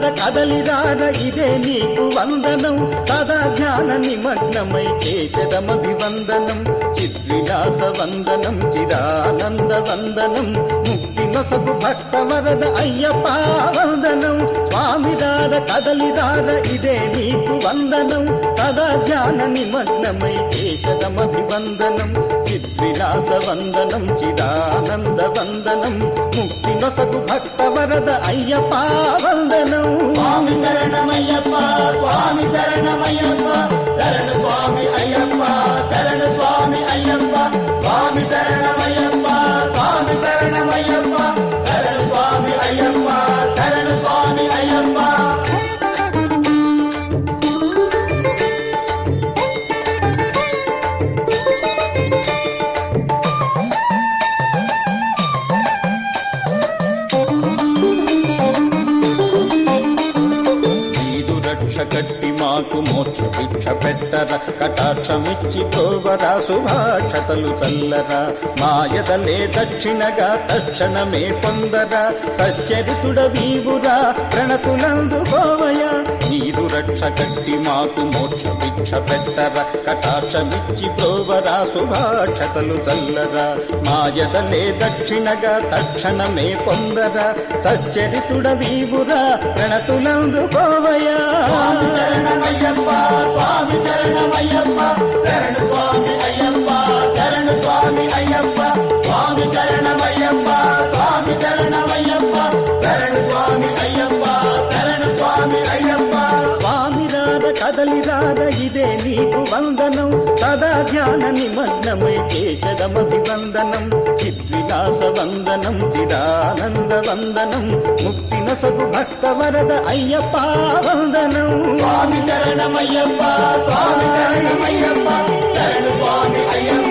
కదలిరార ఇదే నీకు వందనం సదా ధ్యాన నిమగ్నమై చేసదమభివందనం చిద్విలాస వందనం చిదానంద వందనం ముక్తి నొసగు భక్త వరద అయ్యప్ప వందనం స్వామిదార కదలిరార ఇదే నీకు వందనం సదా ధ్యాన నిమగ్నమై చేసదమభివందనం చిద్విలాస వందనం చిదానంద వందనం ముక్తి నొసగు భక్త వరద అయ్యప్ప వందనం స్వామి శరణమయ్యప్ప స్వామి శరణమయ్యప్ప శరణు స్వామి అయ్యప్ప శరణు స్వామి అయ్యప్ప స్వామి శరణమయ్యప్ప స్వామి శరణమయ్యప్ప శరణు స్వామి అయ్యప్ప శరణు స్వామి అయ్యప్ప నీదు రక్ష కట్టి మాకు మోక్ష భిక్ష పెట్టర కటాక్షమిచ్చి ప్రోవరా శుభాక్షతలు చల్లరా మాయదలే దక్షిణగా తక్షణమే పొందరా సచ్చరితుడ వీవురా ప్రణతులందుకోవయ నీదు రక్ష కట్టి మాకు మోక్ష భిక్ష పెట్టర కటాక్షమిచ్చి ప్రోవరా శుభాక్షతలు చల్లరా మాయదలే దక్షిణగా తక్షణమే పొందరా సచ్చరితుడ వీవురా ప్రణతులందుకోవయా స్వామి శరణమయ్యప్ప స్వామి శరణమయ్యప్ప శరణు స్వామి అయ్యప్ప శరణు స్వామి అయ్యప్ప స్వామి శరణమయ్యప్ప స్వామి శరణమయ్యప్ప శరణు స్వామి అయ్యప్ప శరణు స్వామి అయ్యప్ప స్వామి రార కదలిరార ఇదే నీకు వందనం సదా ధ్యాన నిమగ్నమై చేసదమభివందనం చిద్విలాస వందనం చిదానంద వందనం ముక్తి నొసగు భక్త వరద అయ్యప్ప వందనం స్వామి శరణమయ్యప్ప స్వామి శరణమయ్యప్ప శరణు స్వామి అయ్యప్ప